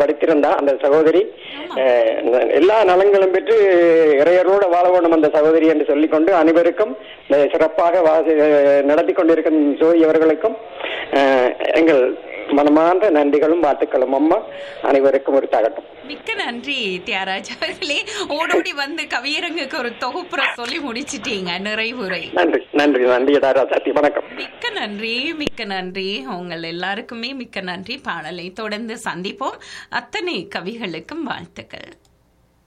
படித்திருந்தா அந்த சகோதரி அஹ், எல்லா நலங்களும் பெற்று இறையரோட வாழ வேண்டும் அந்த சகோதரி என்று சொல்லிக்கொண்டு அனைவருக்கும் அஹ், சிறப்பாக வாசி நடத்தி கொண்டிருக்கும் ஜோதி அவர்களுக்கும் அஹ், எங்கள் மனமார்ந்த நன்றிகளும் வாழ்த்துக்களும் அம்மா அனைவருக்கும் ஒரு தகட்டும் மிக்க நன்றி தியாகராஜ் அவர்களே ஓடோடி வந்து கவியரங்குக்கு ஒரு தொகுப்புற சொல்லி முடிச்சிட்டீங்க நிறைவுரை நன்றி நன்றி நன்றி ராஜாத்தி வணக்கம் மிக்க நன்றி மிக்க நன்றி உங்கள் எல்லாருக்குமே மிக்க நன்றி பாடலை தொடர்ந்து சந்திப்போம் அத்தனை கவிகளுக்கும் வாழ்த்துக்கள்